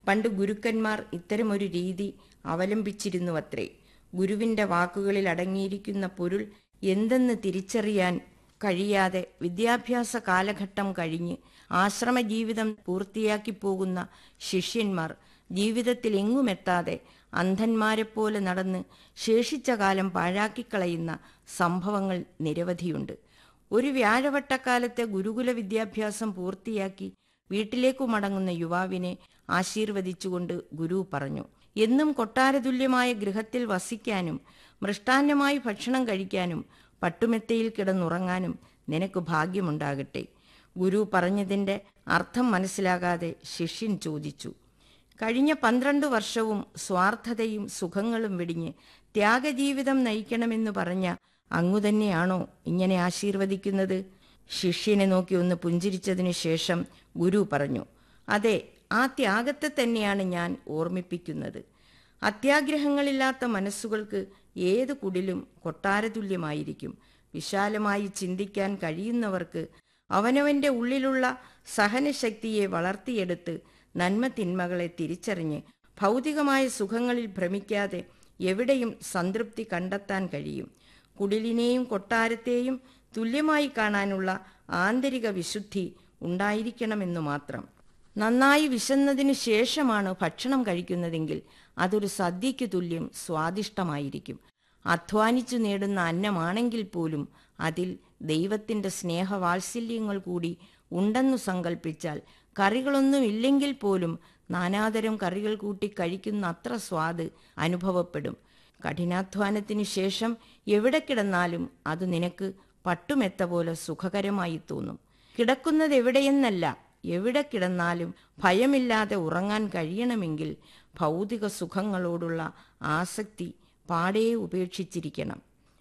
പണ്ട് ഗുരുക്കന്മാർ ഇത്തരമൊരു രീതി അവലംബിച്ചിരുന്നുവത്രേ ഗുരുവിന്റെ വാക്കുകളിൽ അടങ്ങിയിരിക്കുന്ന പൊരുൾ എന്തെന്ന് തിരിച്ചറിയാൻ കഴിയാതെ വിദ്യാഭ്യാസ കാലഘട്ടം കഴിഞ്ഞ് ആശ്രമജീവിതം പൂർത്തിയാക്കി പോകുന്ന ശിഷ്യന്മാർ ജീവിതത്തിൽ എങ്ങുമെത്താതെ അന്ധന്മാരെപ്പോലെ നടന്ന് ശേഷിച്ച കാലം പാഴാക്കിക്കളയുന്ന സംഭവങ്ങൾ നിരവധിയുണ്ട് ഒരു വ്യാഴവട്ടക്കാലത്തെ ഗുരുകുല വിദ്യാഭ്യാസം പൂർത്തിയാക്കി വീട്ടിലേക്കു മടങ്ങുന്ന യുവാവിനെ ആശീർവദിച്ചുകൊണ്ട് ഗുരു പറഞ്ഞു എന്നും കൊട്ടാരതുല്യമായ ഗൃഹത്തിൽ വസിക്കാനും മൃഷ്ടാന്നമായി ഭക്ഷണം കഴിക്കാനും പട്ടുമെത്തയിൽ കിടന്നുറങ്ങാനും നിനക്ക് ഭാഗ്യമുണ്ടാകട്ടെ ഗുരു പറഞ്ഞതിൻ്റെ അർത്ഥം മനസ്സിലാകാതെ ശിഷ്യൻ ചോദിച്ചു കഴിഞ്ഞ പന്ത്രണ്ട് വർഷവും സ്വാർത്ഥതയും സുഖങ്ങളും വെടിഞ്ഞ് ത്യാഗജീവിതം നയിക്കണമെന്ന് പറഞ്ഞ അങ്ങു തന്നെയാണോ ഇങ്ങനെ ആശീർവദിക്കുന്നത് ശിഷ്യനെ നോക്കി ഒന്ന് പുഞ്ചിരിച്ചതിനു ശേഷം ഗുരു പറഞ്ഞു അതെ ആ ത്യാഗത്തെ തന്നെയാണ് ഞാൻ ഓർമ്മിപ്പിക്കുന്നത് അത്യാഗ്രഹങ്ങളില്ലാത്ത മനസ്സുകൾക്ക് ഏത് കുടിലും കൊട്ടാരതുല്യമായിരിക്കും വിശാലമായി ചിന്തിക്കാൻ കഴിയുന്നവർക്ക് അവനവന്റെ ഉള്ളിലുള്ള സഹനശക്തിയെ വളർത്തിയെടുത്ത് നന്മ തിന്മകളെ തിരിച്ചറിഞ്ഞ് ഭൗതികമായ സുഖങ്ങളിൽ ഭ്രമിക്കാതെ എവിടെയും സംതൃപ്തി കണ്ടെത്താൻ കഴിയും കുടിലിനെയും കൊട്ടാരത്തെയും തുല്യമായി കാണാനുള്ള ആന്തരിക വിശുദ്ധി ഉണ്ടായിരിക്കണമെന്നു മാത്രം നന്നായി വിശന്നതിനു ശേഷമാണ് ഭക്ഷണം കഴിക്കുന്നതെങ്കിൽ അതൊരു സദ്യയ്ക്ക് തുല്യം സ്വാദിഷ്ടമായിരിക്കും അധ്വാനിച്ചു നേടുന്ന അന്നമാണെങ്കിൽ പോലും അതിൽ ദൈവത്തിൻ്റെ സ്നേഹവാത്സല്യങ്ങൾ കൂടി ഉണ്ടെന്നു സങ്കല്പിച്ചാൽ കറികളൊന്നും ഇല്ലെങ്കിൽ പോലും നാനാതരം കറികൾ കൂട്ടി കഴിക്കുന്ന അത്ര സ്വാദ് അനുഭവപ്പെടും കഠിനാധ്വാനത്തിനു ശേഷം എവിടെ കിടന്നാലും അത് നിനക്ക് പട്ടുമെത്ത പോലെ സുഖകരമായി തോന്നും കിടക്കുന്നത് എവിടെയെന്നല്ല എവിടെ കിടന്നാലും ഭയമില്ലാതെ ഉറങ്ങാൻ കഴിയണമെങ്കിൽ ഭൗതിക സുഖങ്ങളോടുള്ള ആസക്തി പാടെ ഉപേക്ഷിച്ചിരിക്കണം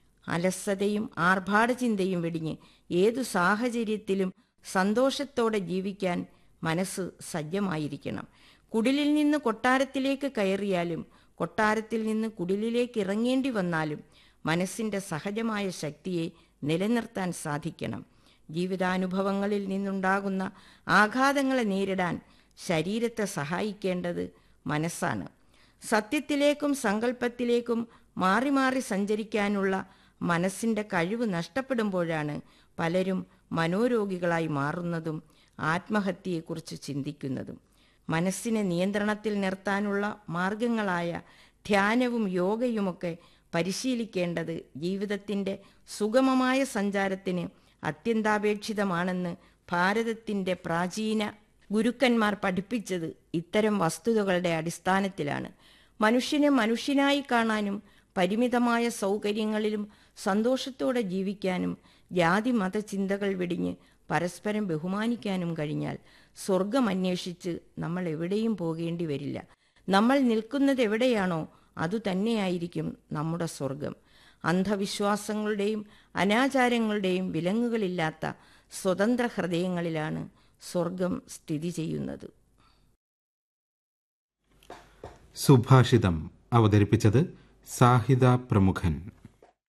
അലസതയും ആർഭാടചിന്തയും വെടിഞ്ഞ് ഏതു സാഹചര്യത്തിലും സന്തോഷത്തോടെ ജീവിക്കാൻ മനസ്സ് സജ്ജമായിരിക്കണം കുടിലിൽ നിന്ന് കൊട്ടാരത്തിലേക്ക് കയറിയാലും കൊട്ടാരത്തിൽ നിന്ന് കുടിലിലേക്ക് ഇറങ്ങേണ്ടി വന്നാലും മനസ്സിൻ്റെ സഹജമായ ശക്തിയെ നിലനിർത്താൻ സാധിക്കണം ജീവിതാനുഭവങ്ങളിൽ നിന്നുണ്ടാകുന്ന ആഘാതങ്ങളെ നേരിടാൻ ശരീരത്തെ സഹായിക്കേണ്ടത് മനസ്സാണ് സത്യത്തിലേക്കും സങ്കല്പത്തിലേക്കും മാറി മാറി സഞ്ചരിക്കാനുള്ള മനസ്സിൻ്റെ കഴിവ് നഷ്ടപ്പെടുമ്പോഴാണ് പലരും മനോരോഗികളായി മാറുന്നതും ആത്മഹത്യയെക്കുറിച്ച് ചിന്തിക്കുന്നതും മനസ്സിനെ നിയന്ത്രണത്തിൽ നിർത്താനുള്ള മാർഗങ്ങളായ ധ്യാനവും യോഗയുമൊക്കെ പരിശീലിക്കേണ്ടത് ജീവിതത്തിൻ്റെ സുഗമമായ സഞ്ചാരത്തിന് അത്യന്താപേക്ഷിതമാണെന്ന് ഭാരതത്തിൻ്റെ പ്രാചീന ഗുരുക്കന്മാർ പഠിപ്പിച്ചത് ഇത്തരം വസ്തുതകളുടെ അടിസ്ഥാനത്തിലാണ് മനുഷ്യനെ മനുഷ്യനായി കാണാനും പരിമിതമായ സൗകര്യങ്ങളിലും സന്തോഷത്തോടെ ജീവിക്കാനും ജാതി മത ചിന്തകൾ വെടിഞ്ഞ് പരസ്പരം ബഹുമാനിക്കാനും കഴിഞ്ഞാൽ സ്വർഗം അന്വേഷിച്ച് നമ്മൾ എവിടെയും പോകേണ്ടി വരില്ല നമ്മൾ നിൽക്കുന്നത് എവിടെയാണോ അതുതന്നെയായിരിക്കും നമ്മുടെ സ്വർഗം അന്ധവിശ്വാസങ്ങളുടെയും അനാചാരങ്ങളുടെയും വിലങ്ങുകളില്ലാത്ത സ്വതന്ത്ര ഹൃദയങ്ങളിലാണ് സ്വർഗം സ്ഥിതി ചെയ്യുന്നത് സുഭാഷിതം അവതരിപ്പിച്ചത് സാഹിത പ്രമുഖൻ